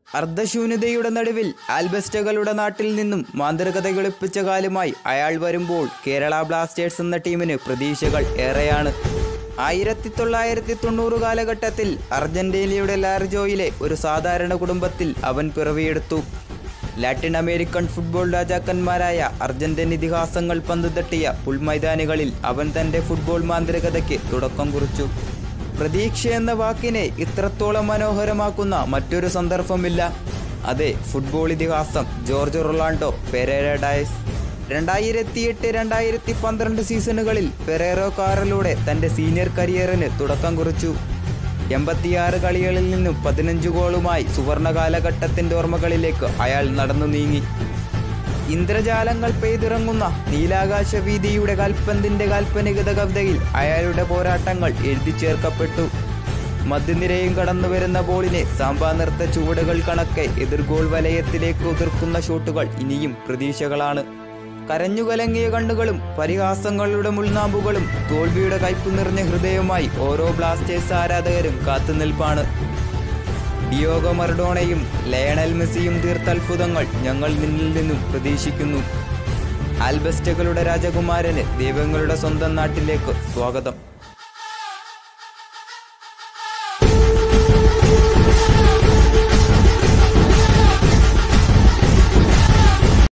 അർദ്ധശൂന്യതയുടെ നടുവിൽ ആൽബസ്റ്റകളുടെ നാട്ടിൽ നിന്നും മാന്ത്രികത കളിപ്പിച്ച കാലുമായി അയാൾ വരുമ്പോൾ കേരള ബ്ലാസ്റ്റേഴ്സ് എന്ന ടീമിന് പ്രതീക്ഷകൾ ഏറെയാണ് ആയിരത്തി തൊള്ളായിരത്തി തൊണ്ണൂറ് കാലഘട്ടത്തിൽ അർജന്റീനയുടെ ലാർജോയിലെ ഒരു സാധാരണ കുടുംബത്തിൽ അവൻ പിറവിയെടുത്തു ലാറ്റിൻ അമേരിക്കൻ ഫുട്ബോൾ രാജാക്കന്മാരായ അർജന്റീൻ ഇതിഹാസങ്ങൾ പന്ത് തട്ടിയ പുൽമൈതാനികളിൽ അവൻ തൻ്റെ ഫുട്ബോൾ മാന്ത്രികതയ്ക്ക് തുടക്കം കുറിച്ചു പ്രതീക്ഷ എന്ന വാക്കിനെ ഇത്രത്തോളം മനോഹരമാക്കുന്ന മറ്റൊരു സന്ദർഭമില്ല അതെ ഫുട്ബോൾ ഇതിഹാസം ജോർജ് റൊളാണ്ടോ പെരേര ഡയസ് രണ്ടായിരത്തി എട്ട് രണ്ടായിരത്തി പന്ത്രണ്ട് സീസണുകളിൽ പെരേറോ കാറിലൂടെ തൻ്റെ സീനിയർ കരിയറിന് തുടക്കം കുറിച്ചു എൺപത്തിയാറ് കളികളിൽ നിന്നും പതിനഞ്ച് ഗോളുമായി സുവർണ കാലഘട്ടത്തിൻ്റെ ഓർമ്മകളിലേക്ക് അയാൾ നടന്നു നീങ്ങി ഇന്ദ്രജാലങ്ങൾ പെയ്തിറങ്ങുന്ന നീലാകാശ വീതിയുടെ കാൽപ്പന്തിന്റെ കാൽപ്പനികത കവിതയിൽ അയാളുടെ പോരാട്ടങ്ങൾ എഴുതി ചേർക്കപ്പെട്ടു മധ്യനിരയും കടന്നു വരുന്ന ബോളിനെ സാമ്പാ നിർത്ത ചുവടുകൾ കണക്കെ എതിർ ഗോൾ വലയത്തിലേക്ക് ഉതിർക്കുന്ന ഷോട്ടുകൾ ഇനിയും പ്രതീക്ഷകളാണ് കരഞ്ഞുകലങ്ങിയ കണ്ണുകളും പരിഹാസങ്ങളുടെ മുൾനാമ്പുകളും തോൽവിയുടെ കയ്പ് നിറഞ്ഞ ഹൃദയവുമായി ഓരോ ബ്ലാസ്റ്റേഴ്സ് ആരാധകരും കാത്തുനിൽപ്പാണ് ഡിയോഗോ മർഡോണയും ലയണൽ മെസ്സിയും തീർത്ത അത്ഭുതങ്ങൾ ഞങ്ങൾ നിന്നിൽ നിന്നും പ്രതീക്ഷിക്കുന്നു ആൽബസ്റ്റകളുടെ രാജകുമാരന് ദൈവങ്ങളുടെ സ്വന്തം നാട്ടിലേക്ക് സ്വാഗതം